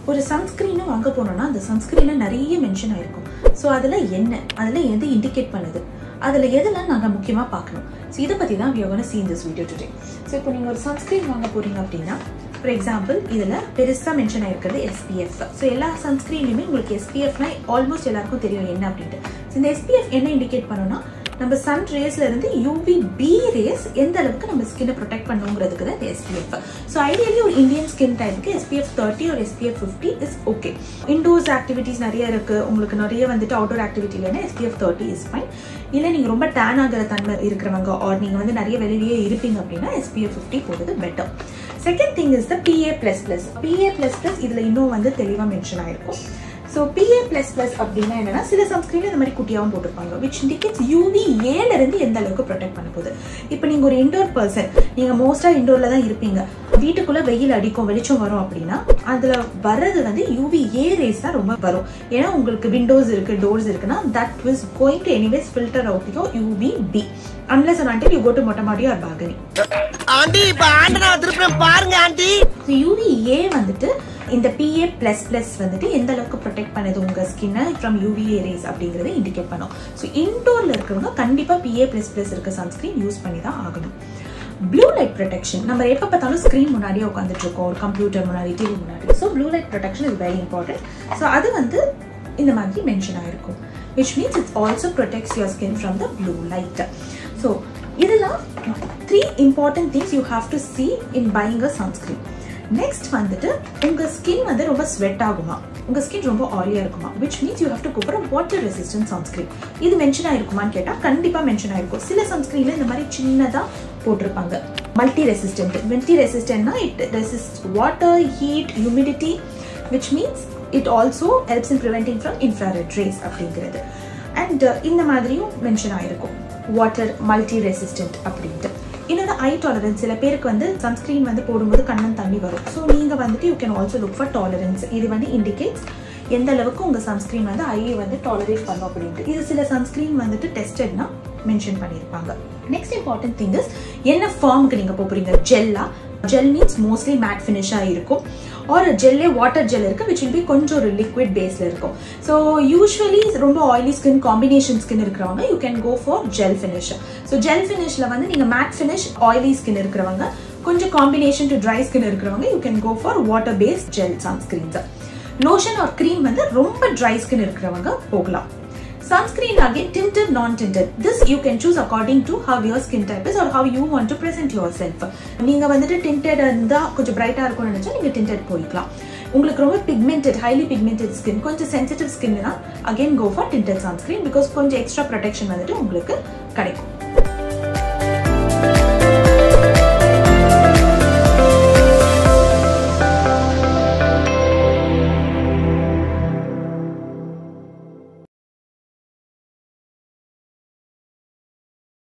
ஒரு சன்ஸ்கிரீனும் வாங்க போனோம்னா அந்த சன்ஸ்கிரீனில் நிறைய மென்ஷன் ஆயிருக்கும் ஸோ அதில் என்ன அதில் எது இண்டிகேட் பண்ணுது அதில் எதெல்லாம் நாங்கள் முக்கியமாக பார்க்கணும் ஸோ இதை பற்றி தான் வியோகன see in this video today so இப்போ நீங்கள் ஒரு சன்ஸ்கிரீன் வாங்க போகிறீங்க அப்படின்னா ஃபார் எக்ஸாம்பிள் இதில் பெருசாக மென்ஷன் ஆயிருக்கிறது எஸ்பிஎஃப் ஸோ எல்லா சன்ஸ்கிரீன்லையுமே உங்களுக்கு எஸ்பிஎஃப்னா ஆல்மோஸ்ட் எல்லாருக்கும் தெரியும் என்ன அப்படின்ட்டு ஸோ இந்த எஸ்பிஎஃப் என்ன இண்டிகேட் பண்ணோம்னா நம்ம சன் ரேஸ்ல இருந்து யூவி பி ரேஸ் எந்த அளவுக்கு நம்ம ஸ்கின்னை ப்ரொடெக்ட் பண்ணுங்கிறதுக்கு தான் எஸ்பிஎஃப் ஸோ ஐடியலி ஒரு இந்தியன் ஸ்கின் டைப்புக்கு எஸ்பிஎஃப் தேர்ட்டி ஒரு SPF fifty is okay indoors activities நிறைய இருக்கு உங்களுக்கு நிறைய வந்துட்டு அவுட்டோர் ஆக்டிவிட்டி இல்லைன்னா எஸ்பிஎஃப் தேர்ட்டி இஸ் ஃபைன் இல்லை நீங்கள் ரொம்ப டேன் ஆகிற தன்மை இருக்கிறவங்க ஆர் நீங்கள் வந்து நிறைய வெளியிலேயே இருப்பீங்க அப்படின்னா எஸ்பிஎஃப் ஃபிஃப்டி போகிறது better second thing is the PA plus plus PA plus plus இதில் இன்னும் வந்து தெளிவாக மென்ஷன் ஆயிருக்கும் ஸோ பிஏ பிளஸ் பிளஸ் அப்படின்னா என்னன்னா சில சன்ஸ்கிரீன் இந்த மாதிரி குட்டியாகவும் போட்டிருப்பாங்க விச் இண்டிகேட்ஸ் யூவி ஏல இருந்து எந்த அளவுக்கு ப்ரொடெக்ட் பண்ண போகுது இப்போ நீங்கள் ஒரு இண்டோர் பர்சன் நீங்கள் மோஸ்ட்டாக இண்டோரில் தான் இருப்பீங்க வீட்டுக்குள்ளே வெயில் அடிக்கும் வெளிச்சம் வரும் அப்படின்னா அதில் வர்றது வந்து யூவி ஏ ரேஸ் தான் ரொம்ப வரும் ஏன்னா உங்களுக்கு விண்டோஸ் இருக்கு டோர்ஸ் இருக்குன்னா that is going to anyways filter out your UV B unless and until you go to மொட்டை மாடி ஆர் பால்கனி ஆண்டி இப்ப ஆண்டனா திருப்பி பாருங்க ஆண்டி ஸோ யூவிஏ வந்துட்டு இந்த பிஏ பிளஸ் பிளஸ் வந்துட்டு எந்த அளவுக்கு ப்ரொடெக்ட் பண்ணுது உங்க ஸ்கின்னை ஃப்ரம் யூவிஏ ரேஸ் அப்படிங்கறத இண்டிகேட் பண்ணும் ஸோ இன்டோர்ல இருக்கிறவங்க கண்டிப்பா பிஏ பிளஸ் பிளஸ் இருக்க சன்ஸ்கிரீன் யூஸ் பண்ணி தான் ஆகணும் ப்ளூ லைட் ப்ரொடெக்ஷன் நம்ம எப்போ பார்த்தாலும் ஸ்க்ரீன் முன்னாடியே உட்காந்துட்டு இருக்கோம் ஒரு கம்ப்யூட்டர் முன்னாடி டிவி முன்னாடி so blue light protection is very important so அது வந்து இந்த மாதிரி மென்ஷன் ஆயிருக்கும் which means it's also protects your skin from the blue light so இதெல்லாம் three important things you have to see in buying a sunscreen next வந்துட்டு உங்க skin வந்து ரொம்ப ஸ்வெட் ஆகுமா உங்க ஸ்கின் ரொம்ப ஆயிலியா இருக்குமா which means you have to go for a water resistant sunscreen இது மென்ஷன் ஆயிருக்குமான்னு கேட்டா கண்டிப்பா மென்ஷன் ஆயிருக்கும் சில சன்ஸ்கிரீன்ல இந்த மாதிரி சின்னதா போட்டிருப்பாங்க மல்டி ரெசிஸ்டன்ட் மல்டி ரெசிஸ்டன்ட்னா it resist water heat humidity which means it also helps in preventing from infrared rays அப்படிங்கிறது அண்ட் இந்த மாதிரியும் மென்ஷன் ஆயிருக்கும் வாட்டர் மல்டி ரெசிஸ்டன்ட் அப்படின்ட்டு இன்னொரு ஐ டாலரன்ஸ் சில பேருக்கு வந்து சன்ஸ்கிரீன் வந்து போடும்போது கண்ணன் தண்ணி வரும் ஸோ நீங்கள் வந்துட்டு you can also look for tolerance இது வந்து இண்டிகேட்ஸ் எந்த அளவுக்கு உங்கள் சன்ஸ்கிரீன் வந்து ஐ வந்து டாலரேட் பண்ணும் அப்படின்ட்டு இது சில சன்ஸ்கிரீன் வந்துட்டு டெஸ்டட்னா மென்ஷன் பண்ணியிருப்பாங்க நெக்ஸ்ட் இம்பார்ட்டன்ட் திங் இஸ் என்ன ஃபார்முக்கு நீங்கள் போகிறீங்க ஜெல்லா ஜெல் மீன்ஸ் மோஸ்ட்லி மேட் ஃபினிஷாக இருக்கும் ஆர் ஜெல்லே வாட்டர் ஜெல் இருக்கு விச் வில் பி கொஞ்சம் ஒரு லிக்விட் பேஸ்ல இருக்கும் ஸோ யூஸ்வலி ரொம்ப ஆயிலி ஸ்கின் காம்பினேஷன் ஸ்கின் இருக்கிறவங்க you can go for gel finish so gel ஃபினிஷ்ல வந்து நீங்க மேட் ஃபினிஷ் ஆயிலி ஸ்கின் இருக்கிறவங்க கொஞ்சம் காம்பினேஷன் டு ட்ரை ஸ்கின் இருக்கிறவங்க you can go for water paste gel sunscreens lotion or cream வந்து ரொம்ப try skin இருக்கிறவங்க போகலாம் sunscreen again tinted non-tinted this you can choose according to how your skin type is or how you want to present yourself நீங்க வந்துட்டு tinted இருந்தா கொஞ்சம் பிரைட்டா இருக்கும்னு நினைச்சா நீங்க tinted போய்க்கலாம் உங்களுக்கு ரொம்ப பிக்மெண்டட் ஹைலி பிக்மெண்டட் ஸ்கின் கொஞ்சம் சென்சிட்டிவ் ஸ்கின்னா again go for tinted sunscreen because கொஞ்சம் எக்ஸ்ட்ரா ப்ரொடெக்ஷன் வந்துட்டு உங்களுக்கு கிடைக்கும்